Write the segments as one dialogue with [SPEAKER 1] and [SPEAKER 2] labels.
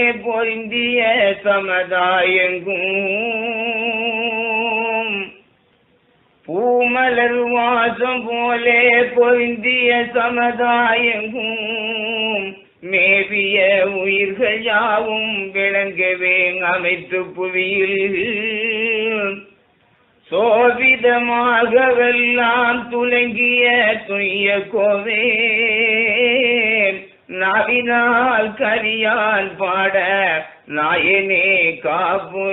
[SPEAKER 1] பொருந்திய சமதாயங்கும் பூமலர் வாசம் போலே பொருந்திய சமதாயங்கும் மேவிய உயிர்கள் யாவும் விளங்கவே அமைத்து புவியில் சோவிதமாகவெல்லாம் துலங்கிய துய்ய கோவே நாவினால் கரியான் பாட நாயனே காப்பு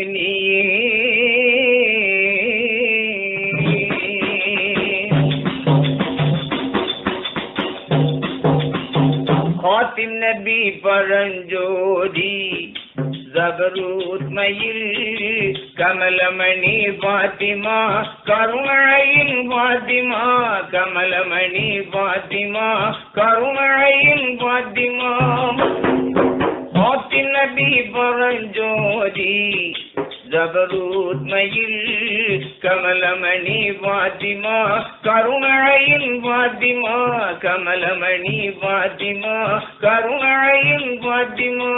[SPEAKER 1] ஹாத்திம் நபி பரஞ்சோதி ஜபரூத் மயில் கமலமணி பாத்திமா கருமழையின் பாத்திமா கமலமணி பாத்திமா கருமழையின் பாத்திமா ஹாத்திம் நபி பரஞ்சோதி ஜபரூத் மயில் கமலமணி பாத்திமா கருமழையின் பாத்திமா கமலமணி பாத்திமா கருமழையின் பாத்திமா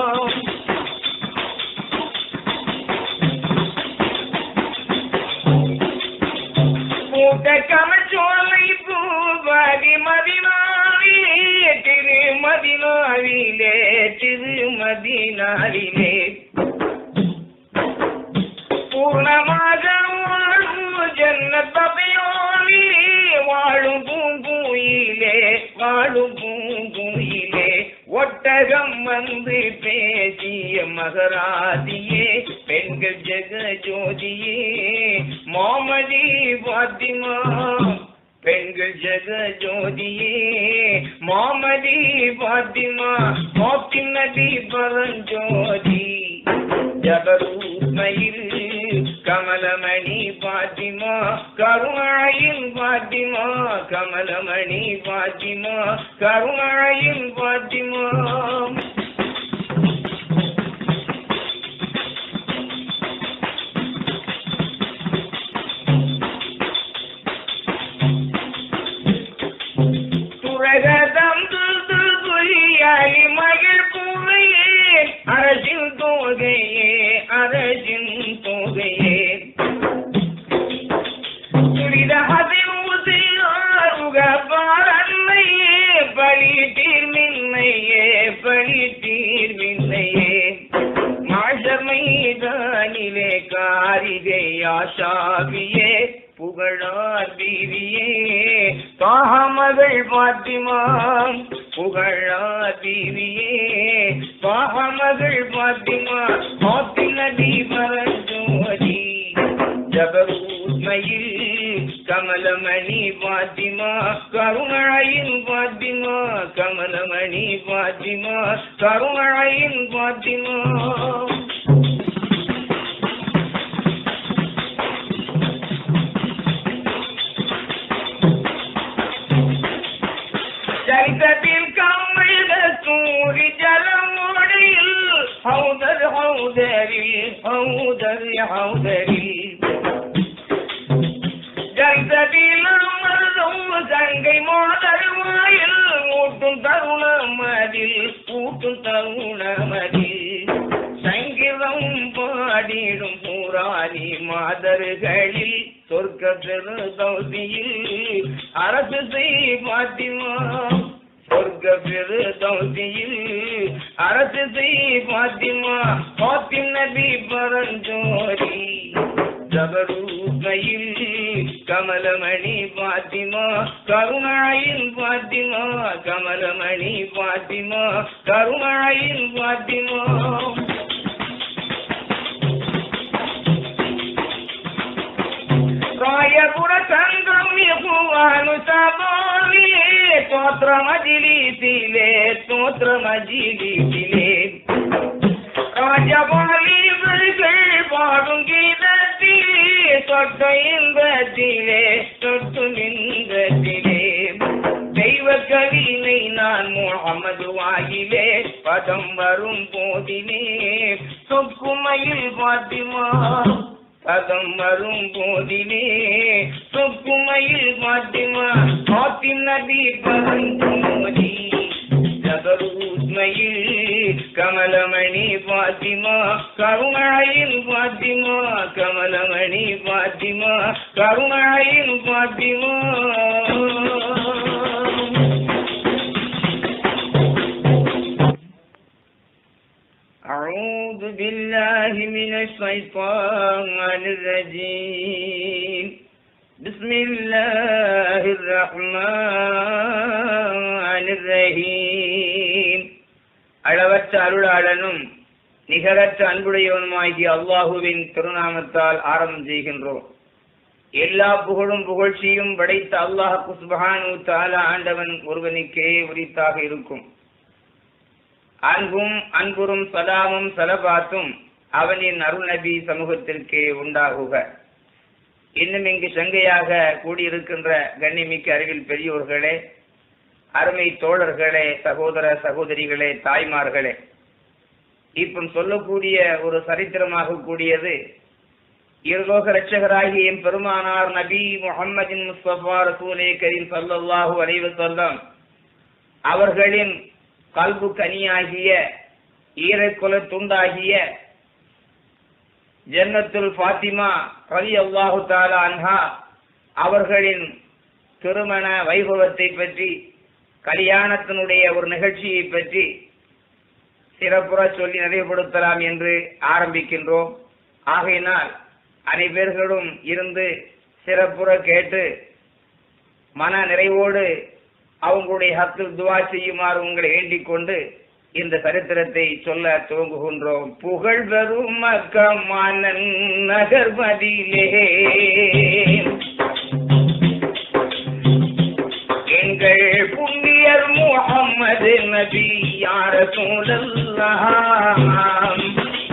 [SPEAKER 1] கூட்ட கமச்சோலை பூவாதி மதினாவிலே திருமதினாவிலே திருமதினாவிலே பூர்ணமாக வாழும் ஜன்னத்தபையோவிலே வாழும் பூங்குயிலே வாழும் பூங்குயிலே ஒட்டகம் வந்து பேசிய மகராதியே பெண்கள் ஜெக ஜோதியே மாமதி பாத்திமா பெண்கள் ஜெக ஜோதியே மாமதி பாத்திமா மோக்கின் நதி பரஞ்சோதி ஜபரூத்மயில் கமலமணி பாத்திமா கருணாயின் பாத்திமா கமலமணி பாத்திமா கருணாயின் பாத்திமா துரகதம் துல்துலியாலி மகிழ் பூவையே அரசின் தோகையே அரசின் தோகையே துரித அதிமுக பாரன்மையே பழி தீர்மின்மையே பழி தீர்மின்மையே மாஷர் மைதானிலே காரிகை ஆஷாவியே புகழார் பீவியே பாகமகள் பாத்திமா புகழார் பீவியே பாகமகள் பாத்திமா பாத்தி நதி பரஞ்சோதி ஜபரூத்மயில் கமலமணி பாத்திமா கருணழையின் பாத்திமா கமலமணி பாத்திமா கருணழையின் பாத்திமா சரிதத்தில் கமிழ சூரி ஜலமுடையில் ஹவுதர் ஹவுதரில் ஹவுதர் ஹவுதரில் ஜந்ததில் அமர்ந்தும் சங்கை மோதருவாயில் ஊட்டும் தருணமதில் ஊட்டும் தருணமதில் சங்கிதம் பாடிடும் புராணி மாதர்களில் சொர்க்க பெரு தௌதியில் அரசு செய் பாத்திமா சொர்க்க பெரு தௌதியில் அரசு செய் பாத்திமா பாத்தின் நபி பரஞ்சோரி ஜபரூகையில் கமலமணி பாத்திமா கருணாயின் பாத்திமா கமலமணி பாத்திமா கருணாயின் பாத்திமா ராயபுர சங்கம் யகுவானு சபோலிலே தோற்ற மஜிலிசிலே தோற்ற மஜிலிசிலே ராஜபாலிவர்கள் பாடும் கீதத்திலே சொட்ட இன்பத்திலே சொட்டு இன்பத்திலே தெய்வ கவினை நான் முகமது வாயிலே பதம் வரும் போதிலே சொக்குமையில் பாத்திமா பதம் வரும் போதிலே சொக்குமையில் பாத்திமா பாத்தின் நபி பரஞ்சோதி ஜபரூத்மையில் கமலமணி பாத்திமா கருணாயின் பாத்திமா கமலமணி பாத்திமா கருணாயின் பாத்திமா أعوذ بالله من الشيطان الرجيم بسم الله الرحمن الرحيم அளவற்ற அருளாளனும் நிகரற்ற அன்புடையவனுமாகிய அல்லாஹுவின் திருநாமத்தால் ஆரம்பம் செய்கின்றோம் எல்லா புகழும் புகழ்ச்சியும் படைத்த அல்லாஹ் குஸ்பஹானு தாலா ஆண்டவன் ஒருவனுக்கே உரித்தாக இருக்கும் அன்பும் அன்புறும் சலாமும் சலபாத்தும் அவனின் அருள் நபி சமூகத்திற்கே உண்டாகுக இன்னும் இங்கு சங்கையாக கூடியிருக்கின்ற கண்ணிமிக்க அறிவில் பெரியோர்களே அருமை தோழர்களே சகோதர சகோதரிகளே தாய்மார்களே இப்போ சொல்லக்கூடிய ஒரு சரித்திரமாக கூடியது இருலோக ரட்சகராகிய எம் பெருமானார் நபி முகம்மதின் முஸ்தபா ரசூலே கரீம் சல்லல்லாஹு அலைஹி வஸல்லம் அவர்களின் கல்பு கனியாகிய ஈரக்குல துண்டாகிய ஜன்னத்துல் ஃபாத்திமா ரலி அல்லாஹு தாலா அன்ஹா அவர்களின் திருமண வைபவத்தை பற்றி கல்யாணத்தினுடைய ஒரு நிகழ்ச்சியை பற்றி சிறப்புற சொல்லி நிறைவுபடுத்தலாம் என்று ஆரம்பிக்கின்றோம் ஆகையினால் அனைவர்களும் இருந்து சிறப்புற கேட்டு மன நிறைவோடு அவங்களுடைய ஹத்தில் துவா செய்யுமாறு உங்களை வேண்டிக் கொண்டு இந்த சரித்திரத்தை சொல்ல துவங்குகின்றோம் புகழ் பெறும் மக்கமான நகர்மதியிலே எங்கள் புண்ணியர் முகம்மது நபி யார சூழல்லாம்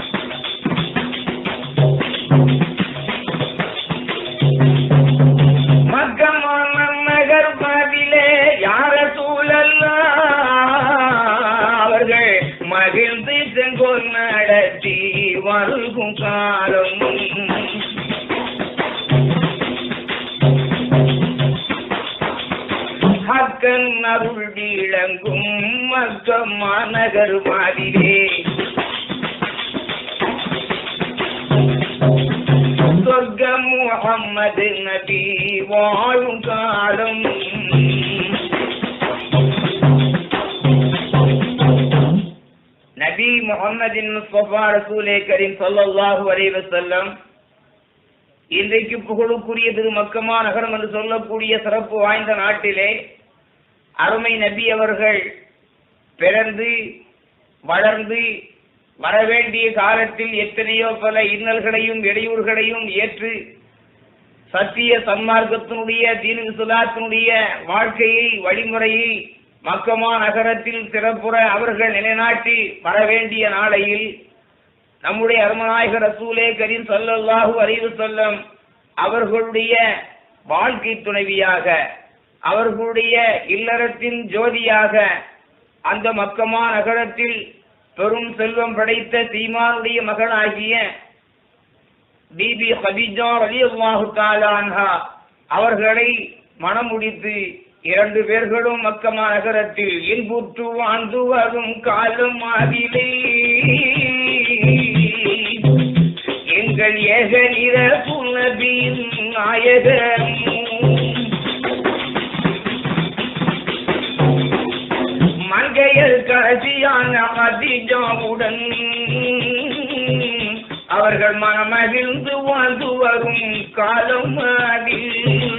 [SPEAKER 1] மக்கமான நகர் பதிலே யார சூழல்ல அவர்கள் மகிழ்ந்து செங்கோல் நடத்தி வருகும் காலம் மக்கன் அருள் விளங்கும் மக்கம்மா நகர் மாதிரே சொர்க்க முகம்மது நபி வாழும் காலம் நபி முகம்மதின் முஸ்தபா ரசூலே கரீம் ஸல்லல்லாஹு அலைஹி வஸல்லம் இன்றைக்கு புகழுக்குரிய திரு மக்கமா நகரம் என்று சொல்லக்கூடிய சிறப்பு வாய்ந்த நாட்டிலே அருமை நபி அவர்கள் பிறந்து வளர்ந்து வரவேண்டிய காலத்தில் எத்தனையோ பல இன்னல்களையும் இடையூறுகளையும் ஏற்று சத்திய சன்மார்க்கத்தினுடைய தீனு சுலாத்தினுடைய வாழ்க்கையை வழிமுறையை மக்கமா நகரத்தில் சிறப்புற அவர்கள் நிலைநாட்டி வரவேண்டிய நாளையில் நம்முடைய அருமநாயகர் ரசூலே கரீம் ஸல்லல்லாஹு அலைஹி வஸல்லம் அவர்களுடைய வாழ்க்கை துணைவியாக அவர்களுடைய இல்லறத்தின் ஜோதியாக அந்த மக்கமா நகரத்தில் பெரும் செல்வம் படைத்த சீமானுடைய மகனாகிய பிபி ஹதீஜா ரலியல்லாஹு தஆலா அன்ஹா அவர்களை மனம் முடித்து இரண்டு பேர்களும் மக்கமா நகரத்தில் இன்புற்று வாழ்ந்து வரும் காலம் அதிலே எங்கள் ஏக நிற சுனபின் நாயகமும் மங்கையர் கடைசியான மதிஜாவுடன் அவர்கள் மனமகிழ்ந்து வாழ்ந்து வரும் காலம் அதில்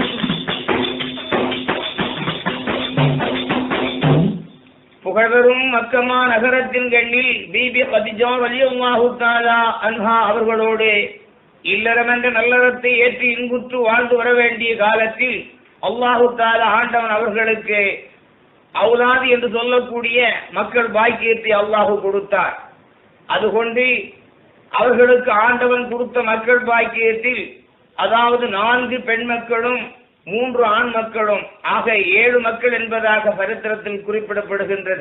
[SPEAKER 1] புகழ்வரும் மக்கமா நகரத்தின் கண்ணில் பிபி கதிஜா வலியல்லாஹு தாலா அன்ஹா அவர்களோடு இல்லறம் என்ற நல்லறத்தை ஏற்றி இன்புற்று வாழ்ந்து வர வேண்டிய காலத்தில் அல்லாஹு தாலா ஆண்டவன் அவர்களுக்கு அவுலாது என்று சொல்லக்கூடிய மக்கள் பாக்கியத்தை அல்லாஹு கொடுத்தார் அதுகொண்டு அவர்களுக்கு ஆண்டவன் கொடுத்த மக்கள் பாக்கியத்தில் அதாவது நான்கு பெண் மக்களும் மூன்று ஆண் மக்களும் ஆக ஏழு மக்கள் என்பதாக சரித்திரத்தில் குறிப்பிடப்படுகின்றது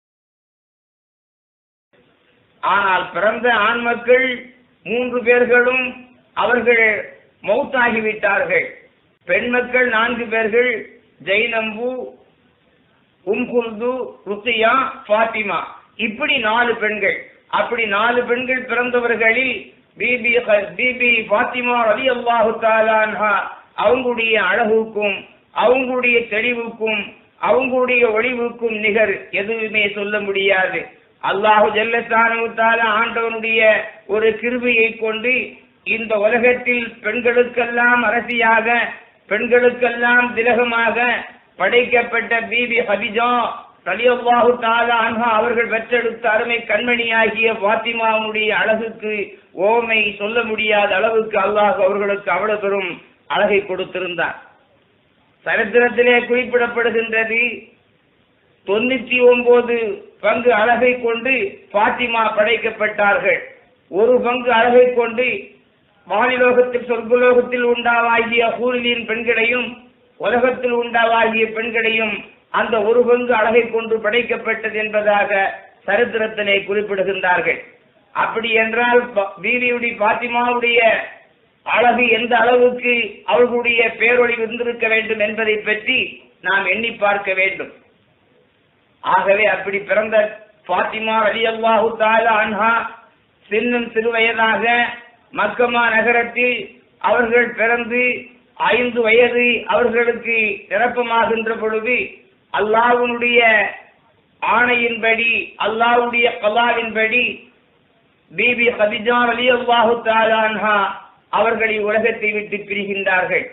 [SPEAKER 1] ஆனால் பிறந்த ஆண் மக்கள் மூன்று பேர்களும் அவர்கள் மௌத்தாகிவிட்டார்கள் பெண் மக்கள் நான்கு பேர்கள் ஜெய்னம்பு உம்குல்து ருத்தியா ஃபாத்திமா இப்படி நாலு பெண்கள் அப்படி நாலு பெண்கள் பிறந்தவர்களில் பிபி பிபி பாத்திமா ரலி அல்லாஹு தாலான்ஹா அவங்களுடைய அழகுக்கும் அவங்களுடைய தெளிவுக்கும் அவங்களுடைய ஒளிவுக்கும் நிகர் எதுவுமே சொல்ல முடியாது அல்லாஹு ஜல்லத்தான ஆண்டவனுடைய ஒரு கிருபையை கொண்டு இந்த உலகத்தில் பெண்களுக்கெல்லாம் அரசியாக பெண்களுக்கெல்லாம் திலகமாக படைக்கப்பட்ட பிபி ஹதிஜா ரலியல்லாஹு தாலா அன்ஹா அவர்கள் பெற்றெடுத்த அருமை கண்மணியாகிய பாத்திமாவுடைய அழகுக்கு ஓமை சொல்ல முடியாத அளவுக்கு அல்லாஹ் அவர்களுக்கு அவ்வளவு பெரும் அழகை கொடுத்திருந்தார் சரித்திரத்திலே குறிப்பிடப்படுகின்றது தொண்ணூத்தி ஒன்பது பங்கு அழகை கொண்டு பாத்திமா படைக்கப்பட்டார்கள் ஒரு பங்கு அழகை கொண்டு வானிலோகத்தில் சொர்க்கலோகத்தில் உண்டாவாகிய ஹூரிலின் பெண்களையும் உலகத்தில் உண்டாவாகிய பெண்களையும் அந்த ஒரு பங்கு அழகை கொண்டு படைக்கப்பட்டது என்பதாக சரித்திரத்திலே குறிப்பிடுகின்றார்கள் அப்படி என்றால் ப- பீவியுடைய பாத்திமாவுடைய அழகு எந்த அளவுக்கு அவர்களுடைய பேரொளி இருந்திருக்க வேண்டும் என்பதை பற்றி நாம் எண்ணி பார்க்க வேண்டும் ஆகவே அப்படி பிறந்த பாத்திமா அலி அல்லாஹு தாலா அன்ஹா சின்னும் சிறுவயதாக மக்கமா நகரத்தில் அவர்கள் பிறந்து ஐந்து வயது அவர்களுக்கு நிரப்பமாகின்ற பொழுது அல்லாஹ்வினுடைய ஆணையின்படி அல்லாஹ்வுடைய கலாவின்படி பிபி ஹதிஜா அலி அல்லாஹு தாலா அன்ஹா அவர்களை உலகத்தை விட்டு பிரிகின்றார்கள்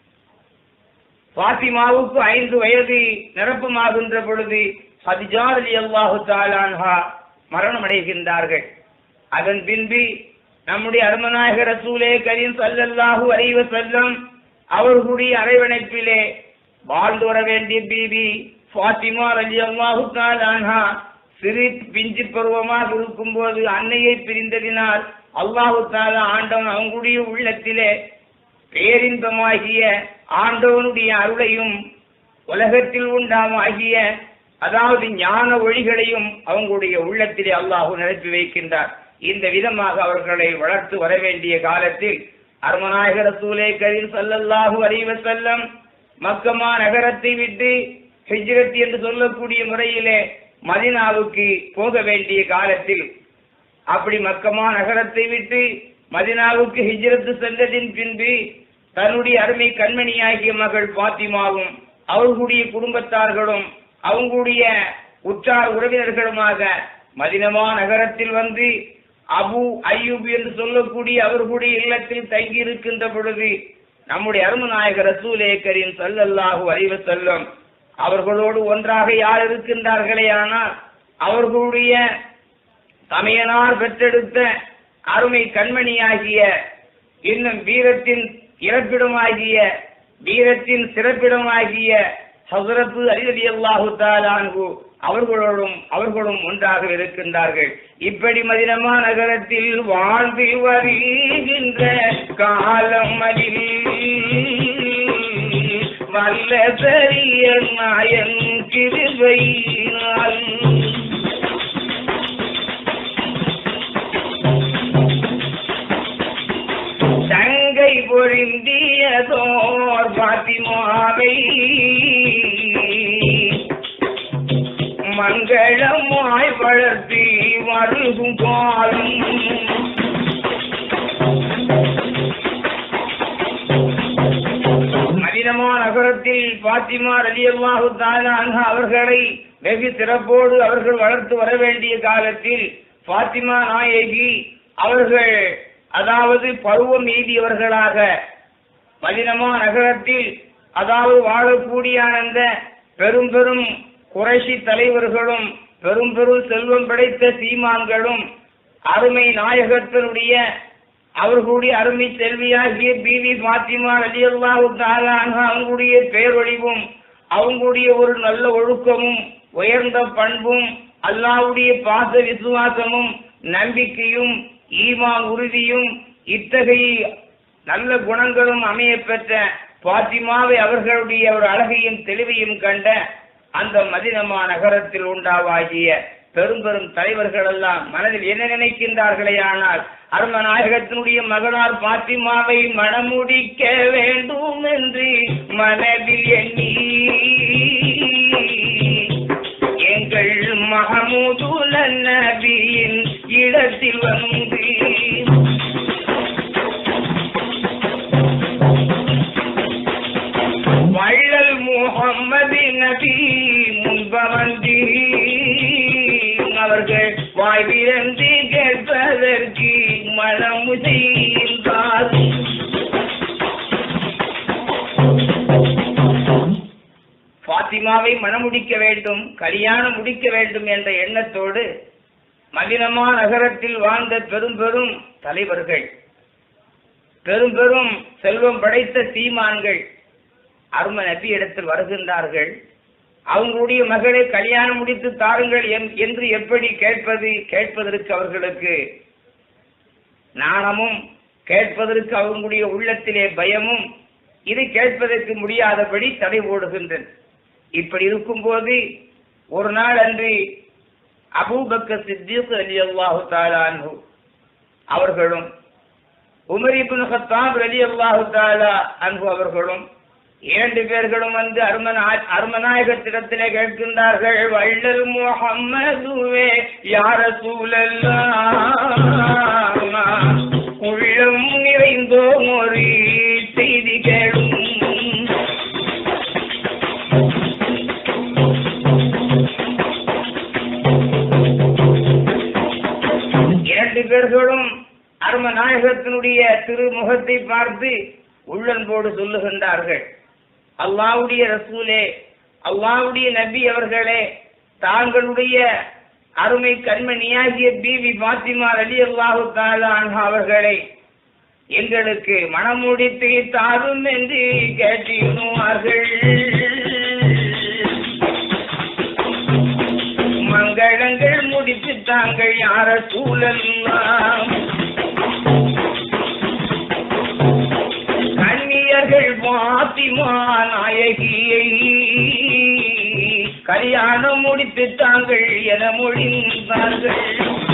[SPEAKER 1] பாத்திமாவுக்கு ஐந்து வயது நிரப்பமாகின்ற பொழுது ஹதிஜா அலி அல்லாஹு தாலான்ஹா மரணம் அடைகின்றார்கள் அதன் பின்பு நம்முடைய அருமநாயக ரசூலே கரீம் ஸல்லல்லாஹு அலைஹி வஸல்லம் அவர்களுடைய அரவணைப்பிலே வாழ்ந்து வர வேண்டிய பிபி ஃபாத்திமா ரலியல்லாஹு தாலான்ஹா சிறு பிஞ்சு பருவமாக இருக்கும்போது அன்னையை பிரிந்ததினால் அல்லாஹு தாலா ஆண்டவன் அவங்களுடைய உள்ளத்திலே பேரின்பமாகிய ஆண்டவனுடைய அருளையும் உலகத்தில் உண்டாமாகிய அதாவது ஞான ஒளிகளையும் அவங்களுடைய உள்ளத்திலே அல்லாஹு நிரப்பி வைக்கின்றார் இந்த விதமாக அவர்களை வளர்த்து வர வேண்டிய காலத்தில் அருமநாயகர சூலே கரீம் ஸல்லல்லாஹு அலைஹி வஸல்லம் மக்கமா நகரத்தை விட்டு ஹிஜ்ரத் என்று சொல்லக்கூடிய முறையிலே மதினாவுக்கு போக வேண்டிய காலத்தில் அப்படி மக்கமா நகரத்தை விட்டு மதினாவுக்கு ஹிஜ்ரத்து சென்றதின் பின்பு தன்னுடைய அருமை கண்மணியாகிய மகள் பாத்திமாவும் அவர்களுடைய குடும்பத்தார்களும் அவங்களுடைய உற்றார் உறவினர்களுமாக மதினமா நகரத்தில் வந்து அபு அய்யூப் என்று சொல்லக்கூடிய அவர்களுடைய இல்லத்தில் தங்கி இருக்கின்ற பொழுது நம்முடைய அருமநாயகர் ரசூலே கரீம் ஸல்லல்லாஹு அலைஹி வஸல்லம் அவர்களோடு ஒன்றாக யார் இருக்கின்றார்களே ஆனால் அவர்களுடைய தமையனார் பெற்றெடுத்த அருமை கண்மணியாகிய இன்னும் வீரத்தின் இறப்பிடமாகிய வீரத்தின் சிறப்பிடமாகிய ஹசரத்து அலிரதி அல்லாஹு தாலான்கு அவர்களோடும் அவர்களும் ஒன்றாக இருக்கின்றார்கள் இப்படி மதினமா நகரத்தில் வாழ்ந்து வருகின்ற காலம் அதில் வல்ல பெரிய நாயன் கிருபையினால் தங்கை பொருந்தியதோர் பாத்திமாவை மங்களமாய் வளர்த்தி வருகும் காலம் மதினமா நகரத்தில் பாத்திமா ரலியல்லாஹு தாலா அன்ஹா அவர்களை வெகு சிறப்போடு அவர்கள் வளர்த்து வர வேண்டிய காலத்தில் பாத்திமா நாயகி அவர்கள் அதாவது பருவம் எய்தியவர்களாக மதினமா நகரத்தில் அதாவது வாழக்கூடிய அந்த பெரும் பெரும் குறைஷி தலைவர்களும் பெரும் பெரும் செல்வம் படைத்த சீமான்களும் அருமை நாயகத்தினுடைய அவர்களுடைய அருமை செல்வியாகிய பிவி பாத்திமா ரலியல்லாஹு தஆலா அன்ஹா அவங்களுடைய பேரொழிவும் அவங்களுடைய ஒரு நல்ல ஒழுக்கமும் உயர்ந்த பண்பும் அல்லாஹ்வுடைய பாச விசுவாசமும் நம்பிக்கையும் ஈமான் உறுதியும் இத்தகைய நல்ல குணங்களும் அமைய பெற்ற பாத்திமாவை அவர்களுடைய ஒரு அழகையும் தெளிவையும் கண்ட அந்த மதினமா நகரத்தில் உண்டாவாகிய பெரும் பெரும் தலைவர்கள் எல்லாம் மனதில் என்ன நினைக்கின்றார்களே ஆனால் அருமநாயகத்தினுடைய மகனார் பாத்திமாவை மணமுடிக்க வேண்டும் என்று மனதில் எண்ணி எங்கள் மஹமூதுல நபியின் இடத்தில் வந்து வள்ளல் முகம்மது நபி முன்பவந்தி அவர்கள் வாய் திறந்து கேட்பதற்கு மனம் செய்கின்றார் ஃபாத்திமாவை மணமுடிக்க வேண்டும் கல்யாணம் முடிக்க வேண்டும் என்ற எண்ணத்தோடு மதினமா நகரத்தில் வாழ்ந்த பெரும் பெரும் தலைவர்கள் பெரும் பெரும் செல்வம் படைத்த சீமான்கள் அரும நபி இடத்தில் வருகின்றார்கள் அவங்களுடைய மகளை கல்யாணம் முடித்து தாருங்கள் என்- என்று எப்படி கேட்பது கேட்பதற்கு அவர்களுக்கு நாணமும் கேட்பதற்கு அவங்களுடைய உள்ளத்திலே பயமும் இது கேட்பதற்கு முடியாதபடி தடை ஓடுகின்றது இப்படி இருக்கும்போது ஒரு நாள் அன்று அபூபக்கர் சித்திக் அலி அல்லாஹு தாலான்ஹு அவர்களும் உமர் இப்னு கத்தாப் அலி அல்லாஹு தாலா அன்பு அவர்களும் இரண்டு பேர்களும் வந்து அருமனா அருமநாயகத்திடத்திலே கேட்கின்றார்கள் வள்ளல் முகம்மதுவே யார சூழல்லாம் உள்ளம் நிறைந்தோம் ஒரு செய்தி கேளும் இரண்டு பேர்களும் அரும நாயகத்தினுடைய திருமுகத்தை பார்த்து உள்ளன்போடு சொல்லுகின்றார்கள் அல்லாவுடைய ரசூலே அல்லாவுடைய நபி அவர்களே தாங்களுடைய அருமை கண்மணியாகிய பிபி பாத்திமா அலி அல்லாஹு தாலா அன்ஹா அவர்களை எங்களுக்கு மனமுடித்து தாரும் என்று கேட்டிருவார்கள் மங்களங்கள் முடித்து தாங்கள் யார சூழலாம் கண்ணியர்கள் பாத்திமா நாயகியை கல்யாணம் முடித்து தாங்கள் என மொழிந்தார்கள்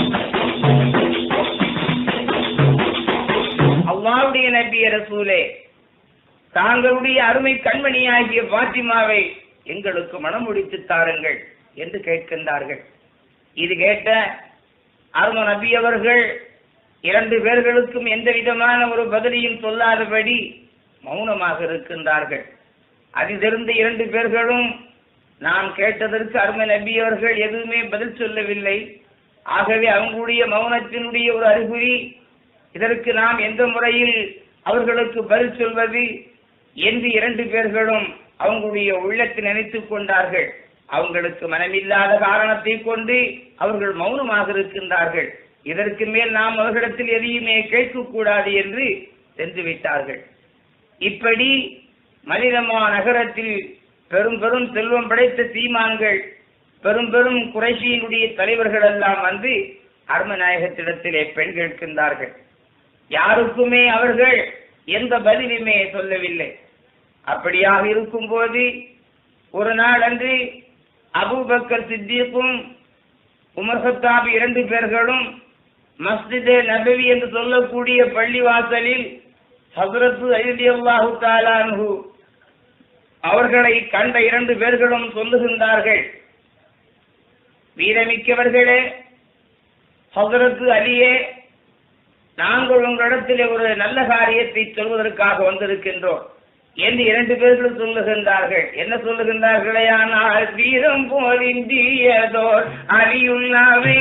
[SPEAKER 1] அல்லாவுடைய நபிய ரசூலே தாங்களுடைய அருமை கண்மணியாகிய பாத்திமாவை எங்களுக்கு மனம் முடித்து தாருங்கள் என்று கேட்கின்றார்கள் இது கேட்ட அரும நபி அவர்கள் இரண்டு பேர்களுக்கும் எந்த விதமான ஒரு பதிலையும் சொல்லாதபடி மௌனமாக இருக்கின்றார்கள் அதிலிருந்து இரண்டு பேர்களும் நாம் கேட்டதற்கு அருமை நபி அவர்கள் எதுவுமே பதில் சொல்லவில்லை ஆகவே அவங்களுடைய மௌனத்தினுடைய ஒரு அறிகுறி இதற்கு நாம் எந்த முறையில் அவர்களுக்கு பதில் சொல்வது என்று இரண்டு பேர்களும் அவங்களுடைய உள்ளத்தில் நினைத்துக் கொண்டார்கள் அவங்களுக்கு மனமில்லாத காரணத்தை கொண்டு அவர்கள் மௌனமாக இருக்கின்றார்கள் இதற்கு மேல் நாம் அவர்களிடத்தில் எதையுமே கேட்கக்கூடாது என்று சென்று விட்டார்கள் இப்படி மனிதமா நகரத்தில் பெரும் பெரும் செல்வம் படைத்த சீமான்கள் பெரும் பெரும் குறைஷியினுடைய தலைவர்கள் எல்லாம் வந்து அருமநாயகத்திடத்திலே பெண் கேட்கின்றார்கள் யாருக்குமே அவர்கள் எந்த பதிலுமே சொல்லவில்லை அப்படியாக இருக்கும்போது ஒரு நாள் அன்று அபூபக்கர் சித்திக்கும் உமர் ஹத்தாப் இரண்டு பேர்களும் மஸ்ஜிதே நபவி என்று சொல்லக்கூடிய பள்ளிவாசலில் ஹசரத்து அலி அல்லாஹு தாலான்ஹு அவர்களை கண்ட இரண்டு பேர்களும் சொல்லுகின்றார்கள் வீரமிக்கவர்களே ஹசரத்து அலியே நாங்கள் உங்களிடத்திலே ஒரு நல்ல காரியத்தை சொல்வதற்காக வந்திருக்கின்றோம் என்று இரண்டு பேர்களும் சொல்லுகின்றார்கள் என்ன சொல்லுகின்றார்களே ஆனால் வீரம் போலிந்தியதோர் அலியுள்ளாவே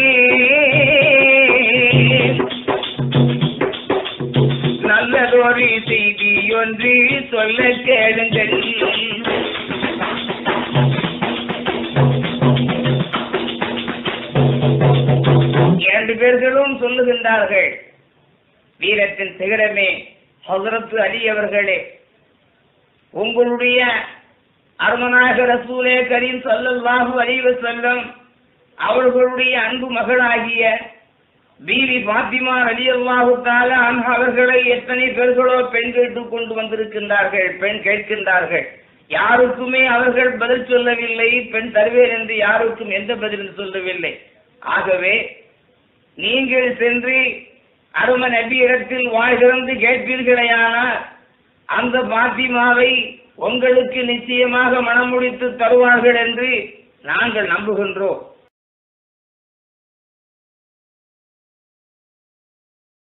[SPEAKER 1] நல்லதொரு செய்தி ஒன்று சொல்ல கேளுங்கள் இரண்டு பேர்களும் சொல்லுகின்றார்கள் வீரத்தின் சிகரமே ஹசரத்து அலி அவர்களே உங்களுடைய அருமநாயக ரசூலே கரீம் ஸல்லல்லாஹு அலைஹி வஸல்லம் அவர்களுடைய அன்பு மகளாகிய பீவி பாத்திமா ரலியல்லாஹு தஆலா அன்ஹா அவர்களை எத்தனை பேர்களோ பெண் கேட்டுக் கொண்டு வந்திருக்கின்றார்கள் பெண் கேட்கின்றார்கள் யாருக்குமே அவர்கள் பதில் சொல்லவில்லை பெண் தருவேன் என்று யாருக்கும் எந்த பதிலும் சொல்லவில்லை ஆகவே நீங்கள் சென்று அரும நபியிடத்தில் வாய் திறந்து கேட்பீர்களேயானால் அந்த பாத்திமாவை உங்களுக்கு நிச்சயமாக மனம் முடித்து தருவார்கள் என்று நாங்கள் நம்புகின்றோம்